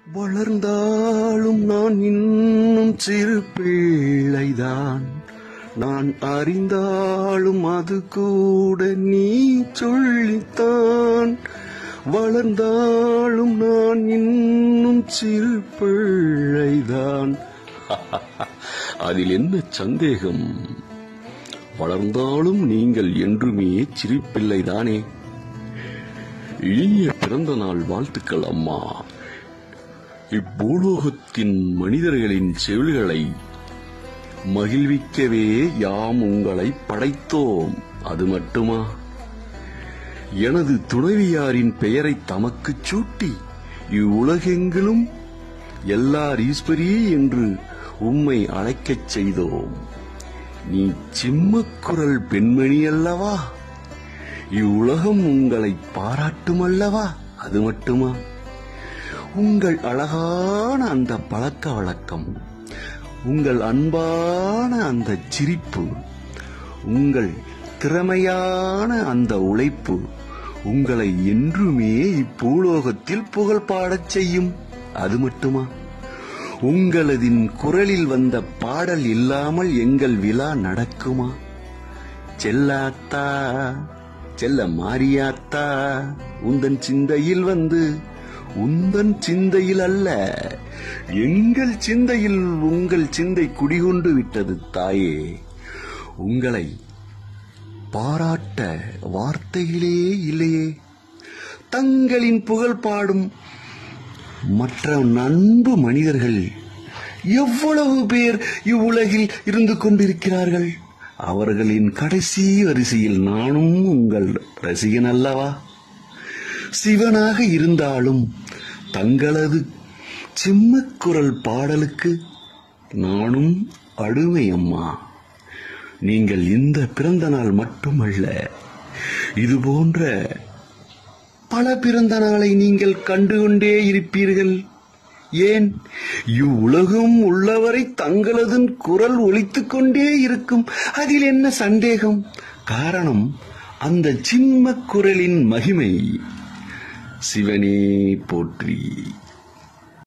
வளர்ந்தாலும் நான் இன்னும் சிறு பிள்ளைதான் நான் அறிந்தாலும் அது கூட நீ சொல்லித்தான் வளர்ந்தாலும் நான் இன்னும் சிறு பிள்ளைதான் அதில் என்ன சந்தேகம் வளர்ந்தாலும் நீங்கள் என்றுமே சிரிப்பில்லைதானே இனிய பிறந்த நாள் வாழ்த்துக்கள் அம்மா இப்பூலோகத்தின் மனிதர்களின் செவில்களை மகிழ்விக்கவே யாம் உங்களை படைத்தோம் அது மட்டுமா எனது துணைவியாரின் பெயரை தமக்குச் சூட்டி இவ்வுலகெங்கிலும் எல்லார் ஈஸ்வரி என்று உம்மை அழைக்கச் செய்தோம் நீ சிம்மக்குரல் பெண்மணி அல்லவா இவ்வுலகம் உங்களை பாராட்டும் அல்லவா அது மட்டுமா உங்கள் அழகான அந்த பழக்க வழக்கம் உங்கள் அன்பான அந்த சிரிப்பு உங்கள் திறமையான அந்த உழைப்பு உங்களை என்றுமே இப்பூலோகத்தில் புகழ் பாடச் செய்யும் அது மட்டுமா உங்களதின் குரலில் வந்த பாடல் இல்லாமல் எங்கள் விழா நடக்குமா செல்லாத்தா செல்ல மாரியாத்தா உந்தன் சிந்தையில் வந்து உந்தன் சிந்தையில் அல்ல எங்கள் சிந்தையில் உங்கள் சிந்தை குடிகொண்டு விட்டது தாயே உங்களை பாராட்ட வார்த்தைகளே இல்லையே தங்களின் புகழ் பாடும் மற்ற நண்பு மனிதர்கள் எவ்வளவு பேர் இவ்வுலகில் இருந்து கொண்டிருக்கிறார்கள் அவர்களின் கடைசி வரிசையில் நானும் உங்கள் ரசிகன் அல்லவா சிவனாக இருந்தாலும் தங்களது சிம்மக்குரல் பாடலுக்கு நானும் அடிமை அம்மா நீங்கள் இந்த பிறந்த நாள் மட்டுமல்ல இது போன்ற பல பிறந்த நாளை நீங்கள் கண்டுகொண்டே இருப்பீர்கள் ஏன் இவ்வுலகம் உள்ளவரை தங்களது குரல் ஒலித்துக் கொண்டே இருக்கும் அதில் என்ன சந்தேகம் காரணம் அந்த சிம்ம குரலின் மகிமை சிவனே போற்றி